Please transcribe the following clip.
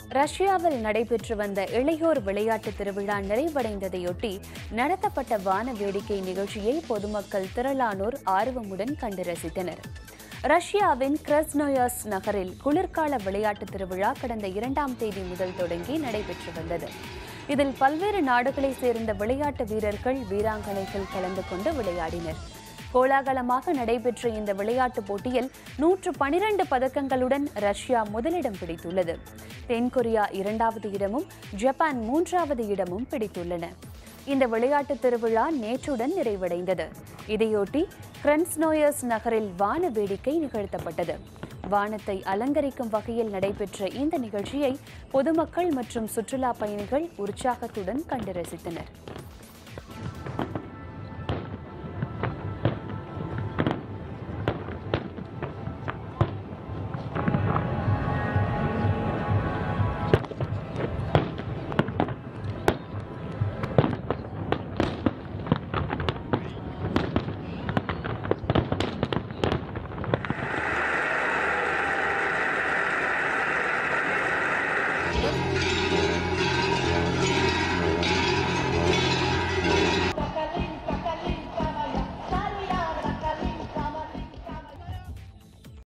ரஷ்யாவில் நடைபெற்று வந்த இளையோர் விளையாட்டு திருவிழா நிறைவடைந்ததையொட்டி நடத்தப்பட்ட வான வேடிக்கை நிகழ்ச்சியை பொதுமக்கள் திரளானோர் ஆர்வமுடன் கண்டு ரசித்தனர் ரஷ்யாவின் கிரஸ்னோயர்ஸ் நகரில் குளிர்கால விளையாட்டு திருவிழா கடந்த இரண்டாம் தேதி முதல் தொடங்கி நடைபெற்று வந்தது இதில் பல்வேறு நாடுகளைச் சேர்ந்த விளையாட்டு வீரர்கள் வீராங்கனைகள் கலந்து கொண்டு விளையாடினர் கோலாகலமாக நடைபெற்ற இந்த விளையாட்டுப் போட்டியில் நூற்று பனிரெண்டு பதக்கங்களுடன் ரஷ்யா முதலிடம் பிடித்துள்ளது தென்கொரியா இரண்டாவது இடமும் ஜப்பான் மூன்றாவது இடமும் பிடித்துள்ளன இந்த விளையாட்டு திருவிழா நேற்றுடன் நிறைவடைந்தது இதையொட்டி கிரன்ஸ்னோயர்ஸ் நகரில் வான வேடிக்கை நிகழ்த்தப்பட்டது வானத்தை அலங்கரிக்கும் வகையில் நடைபெற்ற இந்த நிகழ்ச்சியை பொதுமக்கள் மற்றும் சுற்றுலா பயணிகள் உற்சாகத்துடன் கண்டு ரசித்தனர்